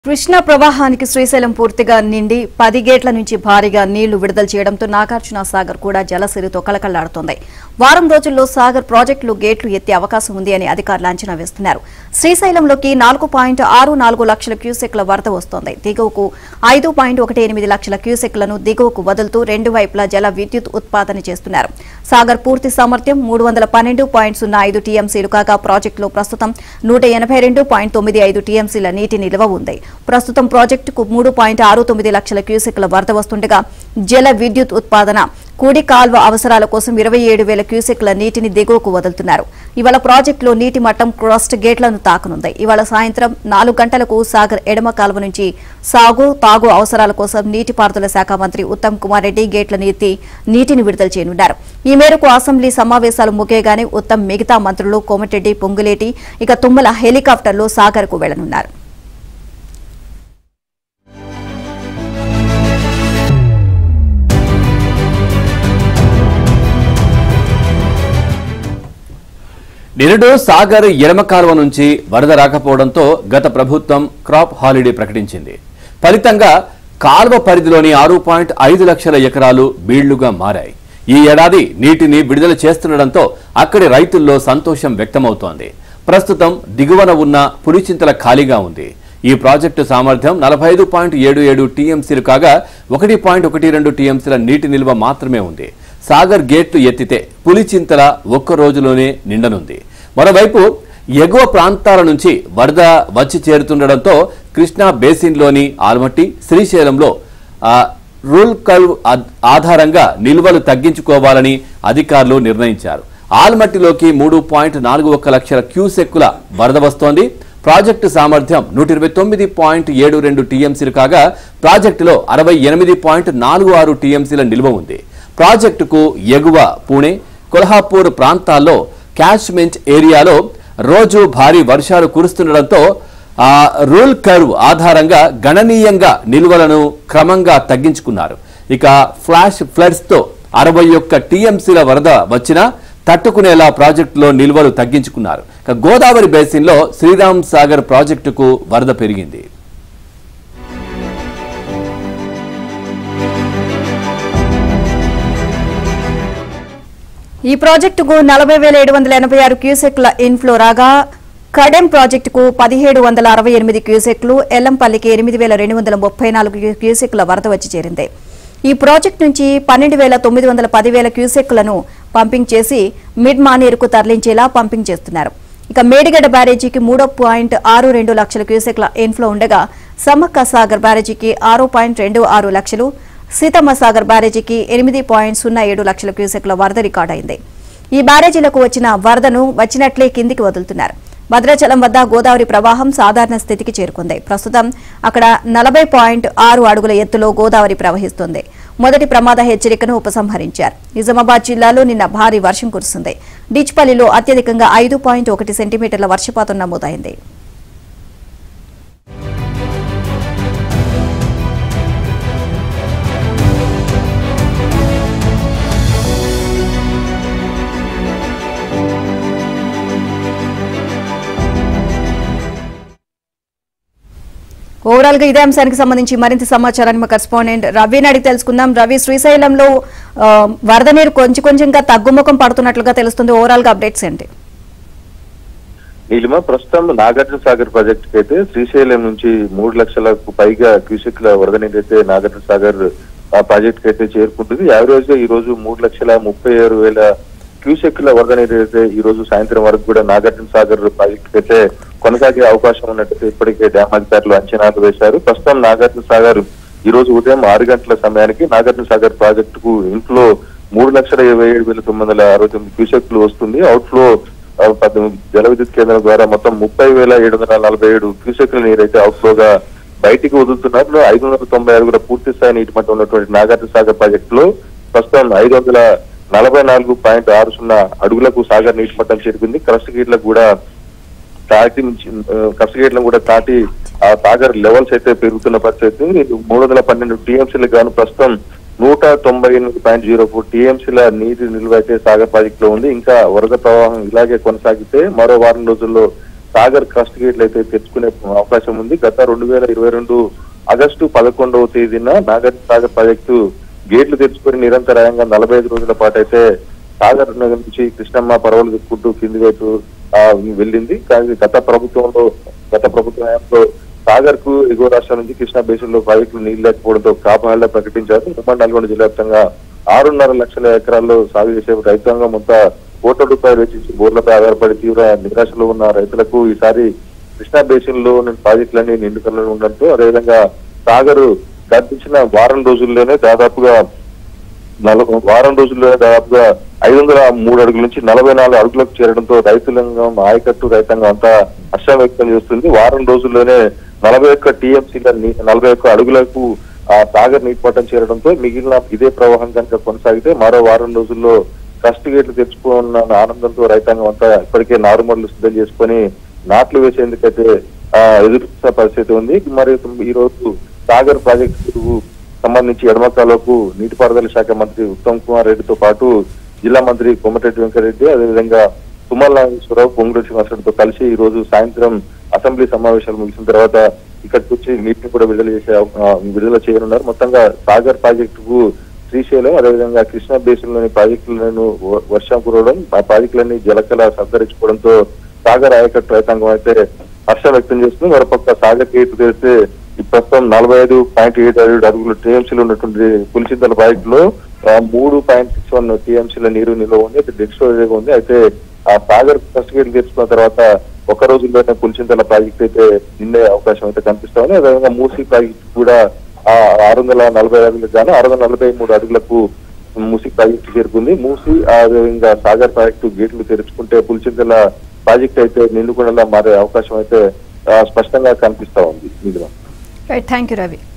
కృష్ణా ప్రవాహానికి శ్రీశైలం పూర్తిగా నిండి పది గేట్ల నుంచి భారీగా నీళ్లు విడుదల చేయడంతో నాగార్జున సాగర్ కూడా జలసిరితో కలకళ్లాడుతోంది వారం రోజుల్లో సాగర్ ప్రాజెక్టులు గేట్లు ఎత్తే అవకాశం ఉంది అని అధికారులు అంచనా వేస్తున్నారు శ్రీశైలంలోకి నాలుగు పాయింట్ ఆరు నాలుగు లక్షల క్యూసెక్ల వరద వస్తోంది దిగువకు ఐదు పాయింట్ ఒకటి ఎనిమిది లక్షల క్యూసెక్లను దిగువకు వదులుతూ రెండు వైపులా జల విద్యుత్ ఉత్పాదన చేస్తున్నారు సాగర్ పూర్తి సామర్థ్యం మూడు వందల పన్నెండు పాయింట్ సున్నా ఐదు టీఎంసీలు కాగా ప్రాజెక్టులో ప్రస్తుతం నూట ఎనభై రెండు పాయింట్ తొమ్మిది ఐదు టీఎంసీల నీటి నిల్వ ఉంది ప్రస్తుతం ప్రాజెక్టుకు మూడు పాయింట్ ఆరు తొమ్మిది లక్షల క్యూసెక్ల వరద వస్తుండగా జల విద్యుత్ ఉత్పాదన కుడి కాల్వ అవసరాల కోసం ఇరవై ఏడు వేల క్యూసెక్ల నీటిని దిగువకు వదులుతున్నారు ఇవాళ ప్రాజెక్టులో నీటి మట్టం క్రాస్ట్ గేట్లను తాకనుంది ఇవాళ సాయంత్రం నాలుగు గంటలకు సాగర్ ఎడమ కాల్వ నుంచి సాగు తాగు అవసరాల కోసం నీటిపారుదల శాఖ మంత్రి ఉత్తమ్ కుమార్ రెడ్డి గేట్లను ఎత్తి నీటిని విడుదల చేయనున్నారు ఈ మేరకు అసెంబ్లీ సమావేశాలు ముగియగానే ఉత్తమ్ మిగతా మంత్రులు కోమటిరెడ్డి పొంగులేటి ఇక తుమ్మల హెలికాప్టర్లో సాగర్కు వెళ్లనున్నారు నిరుడు సాగర్ ఎడమ కాలువ నుంచి వరద రాకపోవడంతో గత ప్రభుత్వం క్రాప్ హాలిడే ప్రకటించింది ఫలితంగా కాలువ పరిధిలోని ఆరు పాయింట్ ఐదు లక్షల ఎకరాలు బీళ్లుగా మారాయి ఈ ఏడాది నీటిని విడుదల చేస్తుండటంతో అక్కడి రైతుల్లో సంతోషం వ్యక్తమవుతోంది ప్రస్తుతం దిగువన ఉన్న పులిచింతల ఖాళీగా ఉంది ఈ ప్రాజెక్టు సామర్థ్యం నలభై ఐదు పాయింట్ ఏడు ఏడు టీఎంసీలు కాగా ఒకటి పాయింట్ ఒకటి రెండు టీఎంసీల నీటి నిల్వ మాత్రమే ఉంది సాగర్ గేట్లు ఎత్తితే పులిచింతల ఒక్క రోజులోనే నిండనుంది మరోవైపు ఎగువ ప్రాంతాల నుంచి వరద వచ్చి చేరుతుండటంతో కృష్ణా బేసిన్లోని ఆల్మట్టి శ్రీశైలంలో ఆ, రూల్ కల్వ్ ఆధ్- ఆధారంగా నిల్వలు తగ్గించుకోవాలని అధికారులు నిర్ణయించారు ఆల్మట్టిలోకి మూడు పాయింట్ నాలుగు ఒక్క లక్షల క్యూసెక్కుల వరద వస్తోంది ప్రాజెక్టు సామర్థ్యం నూట ఇరవై తొమ్మిది పాయింట్ ఏడు రెండు టీఎంసీలు కాగా ప్రాజెక్టులో అరవై ఎనిమిది పాయింట్ నాలుగు ఆరు టీఎంసీల నిల్వ ఉంది ప్రాజెక్టుకు ఎగువ పూణే కొల్హాపూర్ ప్రాంతాల్లో క్యాచ్మెంట్ ఏరియాలో రోజు భారీ వర్షాలు కురుస్తుండటంతో ఆ రూల్ కర్వ్ ఆధారంగా గణనీయంగా నిల్వలను క్రమంగా తగ్గించుకున్నారు ఇక ఫ్లాష్ ఫ్లడ్స్ తో అరవై ఒక్క టీఎంసీల వరద వచ్చినా తట్టుకునేలా ప్రాజెక్టులో నిల్వలు తగ్గించుకున్నారు ఇక గోదావరి బేసిన్లో శ్రీరామ్ సాగర్ ప్రాజెక్టుకు వరద పెరిగింది ఈ ప్రాజెక్టుకు నలభై వేల ఏడు వందల ఎనభై ఆరు క్యూసెక్ల ఇన్ఫ్లో రాగా కడెం ప్రాజెక్టుకు పదిహేడు వందల అరవై ఎనిమిది క్యూసెక్లు ఎల్లంపల్లికి ఎనిమిది వేల రెండు వందల ముప్పై నాలుగు క్యూసెక్ల వరద వచ్చి చేరింది ఈ ప్రాజెక్టు నుంచి పన్నెండు వేల తొమ్మిది వందల పదివేల క్యూసెక్లను పంపింగ్ చేసి మిడ్ మానేరుకు తరలించేలా పంపింగ్ చేస్తున్నారు ఇక మేడిగడ్డ బ్యారేజీకి మూడు పాయింట్ ఆరు రెండు లక్షల క్యూసెక్ల ఇన్ఫ్లో ఉండగా సమ్మక్క సాగర్ బ్యారేజీకి ఆరు పాయింట్ రెండు ఆరు లక్షలు సీతమ్మ సాగర్ బ్యారేజీకి ఎనిమిది పాయింట్ సున్నా ఏడు లక్షల క్యూసెక్ల వరద రికార్డైంది ఈ బ్యారేజీలకు వచ్చిన వరదను వచ్చినట్లే కిందికి వదులుతున్నారు భద్రాచలం వద్ద గోదావరి ప్రవాహం సాధారణ స్థితికి చేరుకుంది ప్రస్తుతం అక్కడ నలభై పాయింట్ ఆరు అడుగుల ఎత్తులో గోదావరి ప్రవహిస్తుంది మొదటి ప్రమాద హెచ్చరికను ఉపసంహరించారు నిజామాబాద్ జిల్లాలో నిన్న భారీ వర్షం కురుస్తుంది డిచ్పల్లిలో అత్యధికంగా ఐదు పాయింట్ ఒకటి సెంటీమీటర్ల వర్షపాతం నమోదైంది ఓవరాల్ గా ఇదే అంశానికి సంబంధించి మరింత సమాచారాన్ని మా కరెస్పాండెంట్ రవిని అడిగి తెలుసుకుందాం రవి శ్రీశైలంలో ఆ, వరద నీరు కొంచెం కొంచెంగా తగ్గుముఖం పడుతున్నట్లుగా తెలుస్తుంది ఓవరాల్ గా అప్డేట్స్ ఏంటి నీలిమ ప్రస్తుతం నాగార్జున సాగర్ ప్రాజెక్ట్ కి అయితే శ్రీశైలం నుంచి మూడు లక్షలకు పైగా క్యూసెక్ల వరద నీరు అయితే నాగార్జున సాగర్ ఆ ప్రాజెక్ట్ కి అయితే చేరుకుంటుంది యావరేజ్ గా ఈ రోజు మూడు లక్షల ముప్పై ఆరు వేల క్యూసెక్ల వరద నీరు అయితే ఈ రోజు సాయంత్రం వరకు కూడా నాగార్జున సాగర్ ప్రాజెక్ట్ కి అయితే కొనసాగే అవకాశం ఉన్నట్టు ఇప్పటికే డ్యామ్ అధికారులు అంచనాలు వేశారు ప్రస్తుతం నాగార్జున సాగర్ ఈ రోజు ఉదయం ఆరు గంటల సమయానికి నాగార్జున సాగర్ ప్రాజెక్టుకు ఇంట్లో మూడు లక్షల ఇరవై ఏడు వేల తొమ్మిది వందల అరవై తొమ్మిది క్యూసెక్లు వస్తుంది అవుట్ఫ్లో ఆ, పద్దెనిమిది జల విద్యుత్ కేంద్రం ద్వారా మొత్తం ముప్పై వేల ఏడు వందల నలభై ఏడు క్యూసెక్ల నీరు అయితే అవుట్ఫ్లోగా బయటికి వదులుతున్నారు ఐదు వందల తొంభై ఆరు కూడా పూర్తి స్థాయి నీటి మట్టం ఉన్నటువంటి నాగార్జున సాగర్ ప్రాజెక్ట్ లో ప్రస్తుతం ఐదు వందల నలభై నాలుగు పాయింట్ ఆరు సున్నా అడుగులకు సాగర్ నీటి మట్టం చేరుకుంది క్రస్ట్ గేట్లకు కూడా దాటి నుంచి కష్ట గేట్లను కూడా దాటి ఆ సాగర్ లెవెల్స్ అయితే పెరుగుతున్న పరిస్థితి మూడు వందల పన్నెండు టీఎంసీలకు గాను ప్రస్తుతం నూట తొంభై ఎనిమిది పాయింట్ జీరో ఫోర్ టీఎంసీల నీటి నిల్వ అయితే సాగర్ ప్రాజెక్ట్ లో ఉంది ఇంకా వరద ప్రవాహం ఇలాగే కొనసాగితే మరో వారం రోజుల్లో సాగర్ క్రస్ట్ గేట్లు అయితే తెచ్చుకునే అవకాశం ఉంది గత రెండు వేల ఇరవై రెండు ఆగస్టు పదకొండవ తేదీన నాగార్జున సాగర్ ప్రాజెక్టు గేట్లు తెచ్చుకొని నిరంతరాయంగా నలభై ఐదు రోజుల పాటు అయితే సాగర్ నగర్ నుంచి కృష్ణమ్మ పర్వాలు తిప్పుకుంటూ కింది వైపు ఆ, వెళ్ళింది కానీ గత ప్రభుత్వంలో గత ప్రభుత్వ హయాంలో సాగర్ కు ఎగువ రాష్ట్రాల నుంచి కృష్ణా బేసిన్ లో ప్రాజెక్టులు నీళ్లు లేకపోవడంతో కాపాళ్ళ ప్రకటించారు ఉమ్మడి నల్గొండ జిల్లా వ్యాప్తంగా ఆరున్నర లక్షల ఎకరాల్లో సాగు చేసే రైతాంగం అంతా కోట్ల రూపాయలు వెచ్చించి బోర్లపై ఆధారపడి తీవ్ర నిరాశలో ఉన్న రైతులకు ఈసారి కృష్ణా బేసిన్ లో ప్రాజెక్టులన్నీ నిండుకల్లో ఉండడంతో అదేవిధంగా సాగర్ గడిచిన వారం రోజుల్లోనే దాదాపుగా నలభై వారం రోజుల్లోనే దాదాపుగా ఐదు వందల మూడు అడుగుల నుంచి నలభై నాలుగు అడుగులకు చేరడంతో రైతులంగం ఆయకట్టు రైతాంగం అంతా హర్షం వ్యక్తం చేస్తుంది వారం రోజుల్లోనే నలభై ఒక్క టీఎంసీల నలభై ఒక్క అడుగులకు ఆ సాగర్ నీటిపట్టం చేరడంతో మిగిలిన ఇదే ప్రవాహం కనుక కొనసాగితే మరో వారం రోజుల్లో కష్ట గేట్లు తెచ్చుకున్న ఆనందంతో రైతాంగం అంతా ఇప్పటికే నారుమడులు సిద్ధం చేసుకొని నాట్లు వేసేందుకైతే ఆ ఎదురు చూస్తున్న పరిస్థితి ఉంది మరి ఈ రోజు సాగర్ ప్రాజెక్టు సంబంధించి ఎడమకాలకు నీటిపారుదల శాఖ మంత్రి ఉత్తమ్ కుమార్ రెడ్డితో పాటు జిల్లా మంత్రి కోమటిరెడ్డి వెంకరెడ్డి అదేవిధంగా తుమ్మల నాగేశ్వరరావు పొంగుడు శ్రీనివాసరెడ్డితో కలిసి ఈ రోజు సాయంత్రం అసెంబ్లీ సమావేశాలు ముగిసిన తర్వాత ఇక్కడికి వచ్చి నీటిని కూడా విడుదల చేసే ఆ, విడుదల చేయనున్నారు మొత్తంగా సాగర్ ప్రాజెక్టుకు శ్రీశైలం అదేవిధంగా కృష్ణా బేసిన్ లోని ప్రాజెక్టులను వ- వర్షం కురవడం ఆ ప్రాజెక్టులన్నీ జలకళ సంతరించుకోవడంతో సాగర్ ఆయకట్టు రైతాంగం అయితే హర్షం వ్యక్తం చేస్తుంది మరోపక్క సాగర్ గేట్ తెరిస్తే ఈ ప్రస్తుతం నలభై ఐదు పాయింట్ ఏడు ఏడు అడుగులు టీఎంసీలు ఉన్నటువంటి పులిచింతల ప్రాజెక్టులో ఆ, మూడు పాయింట్ సిక్స్ వన్ టీఎంసీల నీరు నిల్వ ఉంది అయితే డెడ్ స్టోరేజ్ ఉంది అయితే ఆ సాగర్ ఫస్ట్ గేట్ తెచ్చుకున్న తర్వాత ఒక రోజుల్లోనే పులిచింతల ప్రాజెక్ట్ అయితే నిండే అవకాశం అయితే కనిపిస్తా ఉంది అదేవిధంగా మూసీ ప్రాజెక్ట్ కూడా ఆ ఆరు వందల నలభై అడుగులకు గాను ఆరు వందల నలభై మూడు అడుగులకు మూసీ ప్రాజెక్టు చేరుకుంది మూసీ అదేవిధంగా సాగర్ ప్రాజెక్టు గేట్లు తెరుచుకుంటే పులిచింతల ప్రాజెక్ట్ అయితే నిండుకుండా మారే అవకాశం అయితే ఆ, స్పష్టంగా కనిపిస్తా ఉంది నిజం రైట్ థ్యాంక్ యూ రవి